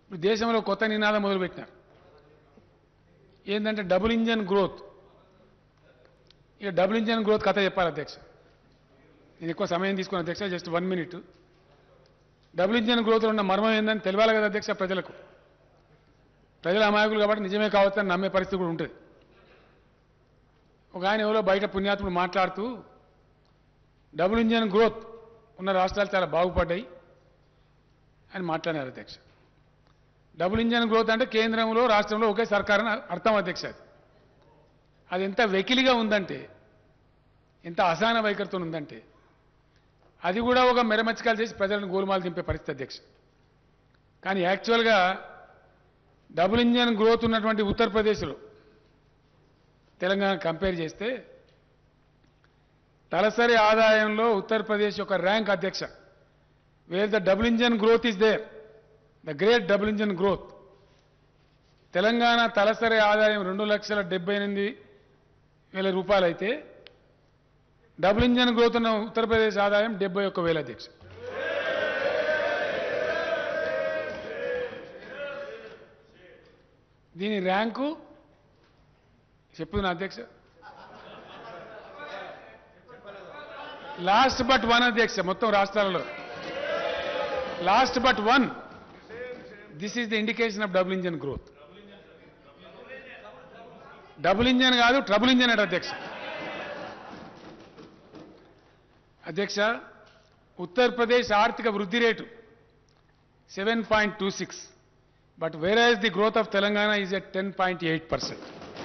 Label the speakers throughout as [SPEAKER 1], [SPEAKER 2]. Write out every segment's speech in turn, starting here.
[SPEAKER 1] ఇప్పుడు దేశంలో కొత్త నినాదం మొదలుపెట్టినారు ఏంటంటే డబుల్ ఇంజన్ గ్రోత్ ఇక డబుల్ ఇంజన్ గ్రోత్ కథ చెప్పాలి అధ్యక్ష నేను ఎక్కువ సమయం తీసుకున్న అధ్యక్ష just one minute double engine గ్రోత్లో ఉన్న మర్మం ఏందని తెలియాలి కదా అధ్యక్ష ప్రజలకు ప్రజల అమాయకులు కాబట్టి నిజమే కావచ్చు అని నమ్మే పరిస్థితి కూడా ఉంటుంది ఒక ఆయన ఎవరో బయట పుణ్యాత్ముడు మాట్లాడుతూ డబుల్ ఇంజన్ గ్రోత్ ఉన్న రాష్ట్రాలు చాలా బాగుపడ్డాయి అని మాట్లాడారు అధ్యక్ష డబుల్ ఇంజన్ గ్రోత్ అంటే కేంద్రంలో రాష్ట్రంలో ఒకే సర్కార్ అని అర్థం అధ్యక్ష అది అది ఎంత వెకిలిగా ఉందంటే ఎంత అసహన వైఖరితో ఉందంటే అది కూడా ఒక మెరమచ్చకాలు చేసి ప్రజలను గోలుమాలు దింపే పరిస్థితి అధ్యక్ష కానీ యాక్చువల్గా డబుల్ ఇంజన్ గ్రోత్ ఉన్నటువంటి ఉత్తరప్రదేశ్లో తెలంగాణ కంపేర్ చేస్తే తలసరి ఆదాయంలో ఉత్తరప్రదేశ్ యొక్క ర్యాంక్ అధ్యక్ష where the double engine growth is there the great double engine growth Telangana తలసరి ఆదాయం రెండు లక్షల డెబ్బై ఎనిమిది వేల రూపాయలు అయితే డబుల్ ఇంజన్ గ్రోత్ ఉన్న ఉత్తరప్రదేశ్ ఆదాయం డెబ్బై ఒక్క వేల అధ్యక్ష దీని ర్యాంకు చెప్తున్నా అధ్యక్ష లాస్ట్ బట్ వన్ అధ్యక్ష మొత్తం రాష్ట్రాలలో last but one this is the indication of double engine growth double engine కాదు ట్రబుల్ ఇంజన్ అట అధ్యక్ష అధ్యక్ష ఉత్తరప్రదేశ్ ఆర్థిక వృద్ధి rate seven point two six but whereas the growth of Telangana is at ten point eight percent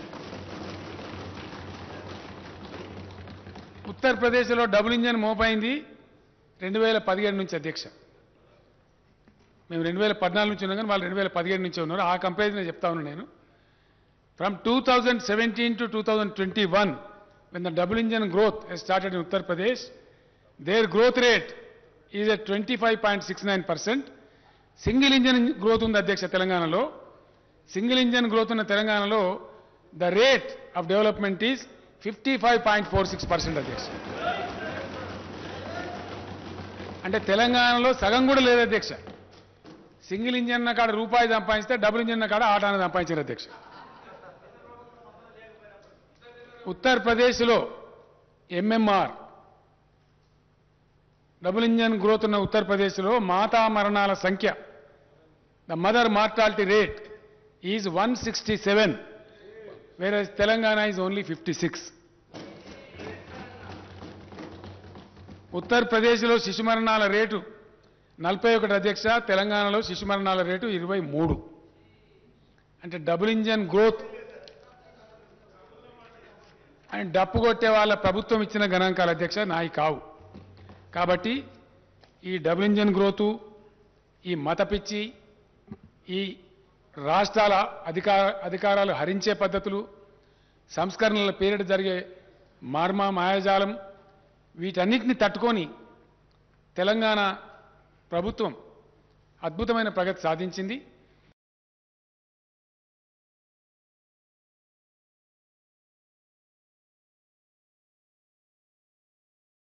[SPEAKER 1] ఉత్తరప్రదేశ్లో double engine మోపైంది రెండు వేల పదిహేడు నుంచి అధ్యక్ష మేము రెండు వేల పద్నాలుగు నుంచి ఉన్నాం కానీ వాళ్ళు రెండు వేల పదిహేడు నుంచి ఉన్నారు ఆ కంపారిజన్ చెప్తా ఉన్నాను నేను from two thousand seventeen to two thousand twenty one when the double engine growth has started in Uttar Pradesh their growth rate is at twenty five point six nine percent single engine growth ఉంది అధ్యక్ష తెలంగాణలో single engine growth ఉన్న తెలంగాణలో the rate of development is fifty five point four six percent అధ్యక్ష అంటే తెలంగాణలో సగం కూడా లేదు అధ్యక్ష సింగిల్ ఇంజన్ కాడ రూపాయి సంపాదిస్తే డబుల్ ఇంజన్ కాడ ఆటాను సంపాదించారు అధ్యక్ష ఉత్తరప్రదేశ్లో ఎంఎంఆర్ డబుల్ ఇంజన్ గ్రోత్ ఉన్న ఉత్తరప్రదేశ్లో మాతా మరణాల సంఖ్య the mother mortality rate is one sixty seven వేరే Telangana is only fifty six ఉత్తరప్రదేశ్లో శిశు మరణాల రేటు నలభై ఒకటి అధ్యక్ష తెలంగాణలో శిశు మరణాల రేటు ఇరవై మూడు అంటే డబుల్ ఇంజన్ గ్రోత్ అని డప్పు కొట్టే వాళ్ళ ప్రభుత్వం ఇచ్చిన గణాంకాల అధ్యక్ష నాయి కావు కాబట్టి ఈ డబుల్ ఇంజన్ గ్రోతు ఈ మత పిచ్చి ఈ రాష్ట్రాల అధికార అధికారాలు హరించే పద్ధతులు సంస్కరణల పేరిట జరిగే మార్మ మాయాజాలం వీటన్నిటిని తట్టుకొని తెలంగాణ ప్రభుత్వం అద్భుతమైన ప్రగతి సాధించింది